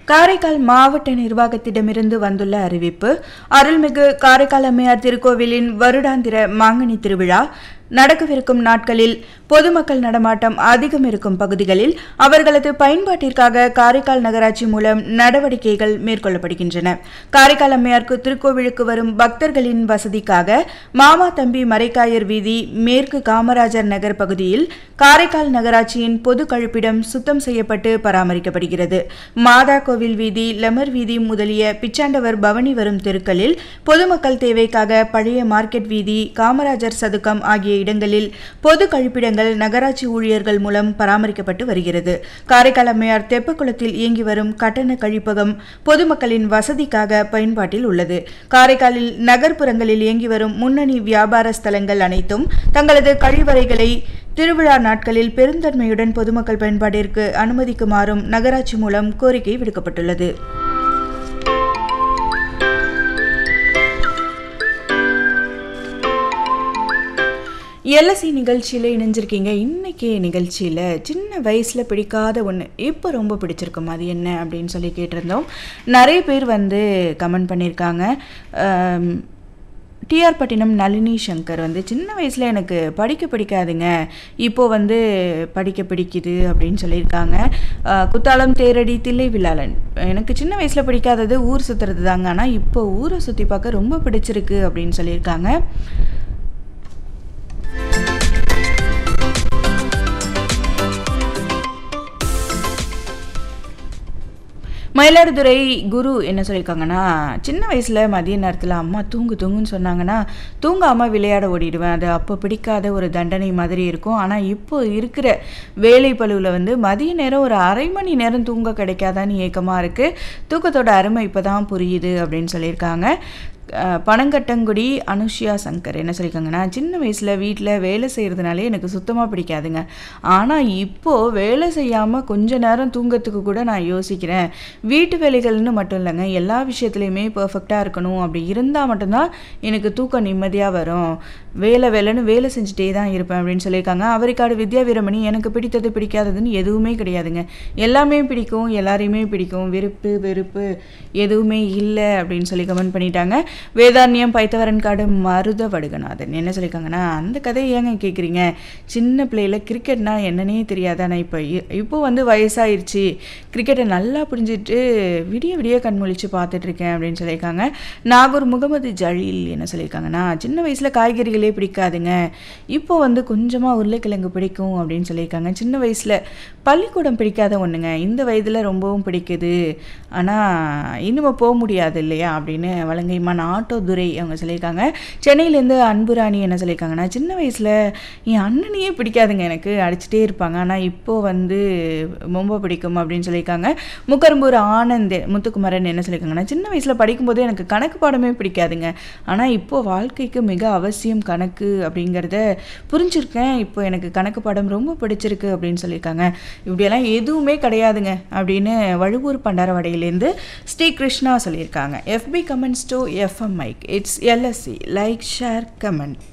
காரைக்கால் மாவட்ட நிர்வாகத்திடமிருந்து வந்துள்ள அறிவிப்பு அருள்மிகு காரைக்கால் அம்மையார் திருக்கோவிலின் வருடாந்திர மாங்கனி திருவிழா நடக்கவிருக்கும் நாட்களில் பொதுமக்கள் நடமாட்டம் அதிகம் இருக்கும் பகுதிகளில் அவர்களது பயன்பாட்டிற்காக காரைக்கால் நகராட்சி மூலம் நடவடிக்கைகள் மேற்கொள்ளப்படுகின்றன காரைக்கால் அம்மையாருக்கு திருக்கோவிலுக்கு வரும் பக்தர்களின் வசதிக்காக மாமா தம்பி மரைக்காயர் வீதி மேற்கு காமராஜர் நகர் பகுதியில் காரைக்கால் நகராட்சியின் பொது கழிப்பிடம் சுத்தம் செய்யப்பட்டு பராமரிக்கப்படுகிறது மாதா கோவில் வீதி லெமர் வீதி முதலிய பிச்சாண்டவர் பவனி வரும் தெருக்களில் பொதுமக்கள் தேவைக்காக பழைய மார்க்கெட் வீதி காமராஜர் சதுக்கம் ஆகிய இடங்களில் பொது கழிப்பிடங்கள் நகராட்சி ஊழியர்கள் மூலம் பராமரிக்கப்பட்டு வருகிறது காரைக்கால் அம்மையார் தெப்பக்குளத்தில் இயங்கி வரும் கட்டண கழிப்பகம் பொதுமக்களின் வசதிக்காக பயன்பாட்டில் உள்ளது காரைக்காலில் நகர்ப்புறங்களில் இயங்கி வரும் முன்னணி வியாபார ஸ்தலங்கள் அனைத்தும் தங்களது கழிவறைகளை திருவிழா நாட்களில் பெருந்தன்மையுடன் பொதுமக்கள் பயன்பாட்டிற்கு அனுமதிக்குமாறும் நகராட்சி மூலம் கோரிக்கை விடுக்கப்பட்டுள்ளது எல்எஸ்சி நிகழ்ச்சியில் இணைஞ்சிருக்கீங்க இன்னைக்கு நிகழ்ச்சியில் சின்ன வயசில் பிடிக்காத ஒன்று இப்போ ரொம்ப பிடிச்சிருக்கும் அது என்ன அப்படின்னு சொல்லி கேட்டிருந்தோம் நிறைய பேர் வந்து கமெண்ட் பண்ணியிருக்காங்க ஆம், டிஆர் பட்டினம் நளினி சங்கர் வந்து சின்ன வயசில் எனக்கு படிக்க பிடிக்காதுங்க இப்போ வந்து படிக்க பிடிக்குது அப்படின்னு சொல்லியிருக்காங்க அஹ், குத்தாலம் தேரடி தில்லை விழாலன் எனக்கு சின்ன வயசில் பிடிக்காதது ஊர் சுற்றுறது தாங்க ஆனால் இப்போ ஊரை சுற்றி பார்க்க ரொம்ப பிடிச்சிருக்கு அப்படின்னு சொல்லியிருக்காங்க மயிலாடுதுறை குரு என்ன சொல்லியிருக்காங்கன்னா சின்ன வயசில் மதிய நேரத்தில் அம்மா தூங்கு தூங்குன்னு சொன்னாங்கன்னா தூங்காமல் விளையாட ஓடிடுவேன் அது அப்போ பிடிக்காத ஒரு தண்டனை மாதிரி இருக்கும் ஆனால் இப்போ இருக்கிற வேலை பழுவில் வந்து மதிய நேரம் ஒரு அரை மணி நேரம் தூங்க கிடைக்காதான்னு ஏக்கமாக இருக்குது தூக்கத்தோட அருமை இப்போ தான் புரியுது அப்படின்னு சொல்லியிருக்காங்க அஹ் பனங்கட்டங்குடி அனுஷ்யா சங்கர் என்ன சொல்லியிருக்காங்கன்னா சின்ன வயசில் வீட்டில் வேலை செய்கிறதுனாலே எனக்கு சுத்தமாக பிடிக்காதுங்க ஆனால் இப்போது வேலை செய்யாமல் கொஞ்ச நேரம் தூங்கத்துக்கு கூட நான் யோசிக்கிறேன் வீட்டு வேலைகள்னு மட்டும் இல்லைங்க எல்லா விஷயத்துலையுமே பர்ஃபெக்டாக இருக்கணும் அப்படி இருந்தால் மட்டும்தான் எனக்கு தூக்கம் நிம்மதியாக வரும் வேலை வேலைன்னு வேலை செஞ்சுட்டே தான் இருப்பேன் அப்படின்னு சொல்லியிருக்காங்க அவரிக்காடு வித்யா வீரமணி எனக்கு பிடித்தது பிடிக்காததுன்னு எதுவுமே கிடையாதுங்க எல்லாமே பிடிக்கும் எல்லாரையுமே பிடிக்கும் விருப்பு வெறுப்பு எதுவுமே இல்லை அப்படின்னு சொல்லி கமெண்ட் பண்ணிட்டாங்க வேதாரண்யம் பைத்தவரன் காடு மருத வடுகநாதன் என்ன சொல்லியிருக்காங்கன்னா அந்த கதையை ஏங்க கேட்குறீங்க சின்ன பிள்ளையில கிரிக்கெட்னா என்னன்னே தெரியாது ஆனால் இப்போ இப்போ வந்து வயசாயிருச்சு கிரிக்கெட்டை நல்லா புரிஞ்சுட்டு விடிய விடிய கண்மொழிச்சு பார்த்துட்டு இருக்கேன் அப்படின்னு சொல்லியிருக்காங்க நாகூர் முகமது ஜலீல் என்ன சொல்லியிருக்காங்கன்னா சின்ன வயசில் காய்கறிகளே பிடிக்காதுங்க இப்போ வந்து கொஞ்சமாக உருளைக்கிழங்கு பிடிக்கும் அப்படின்னு சொல்லியிருக்காங்க சின்ன வயசில் பள்ளிக்கூடம் பிடிக்காத ஒன்றுங்க இந்த வயதில் ரொம்பவும் பிடிக்குது ஆனால் இனிமே போக முடியாது இல்லையா அப்படின்னு வலங்கைமான் ஆட்டோ துரை அவங்க சொல்லியிருக்காங்க சென்னையிலேருந்து அன்புராணி என்ன சொல்லியிருக்காங்கன்னா சின்ன வயசில் என் அண்ணனையே பிடிக்காதுங்க எனக்கு அடிச்சுட்டே இருப்பாங்க ஆனால் இப்போ வந்து ரொம்ப பிடிக்கும் அப்படின்னு சொல்லியிருக்காங்க முக்கரும்பூர் ஆனந்த் முத்துக்குமரன் என்ன சொல்லியிருக்காங்கன்னா சின்ன வயசில் படிக்கும்போது எனக்கு கணக்கு பாடமே பிடிக்காதுங்க ஆனால் இப்போ வாழ்க்கைக்கு மிக அவசியம் கணக்கு அப்படிங்கிறத புரிஞ்சிருக்கேன் இப்போ எனக்கு கணக்கு பாடம் ரொம்ப பிடிச்சிருக்கு அப்படின்னு சொல்லியிருக்காங்க இப்படியெல்லாம் எதுவுமே கிடையாதுங்க அப்படின்னு வழுவூர் பண்டாரவாடையிலேருந்து ஸ்ரீ கிருஷ்ணா சொல்லியிருக்காங்க எஃபி comments to FM mike it's LSC like share comment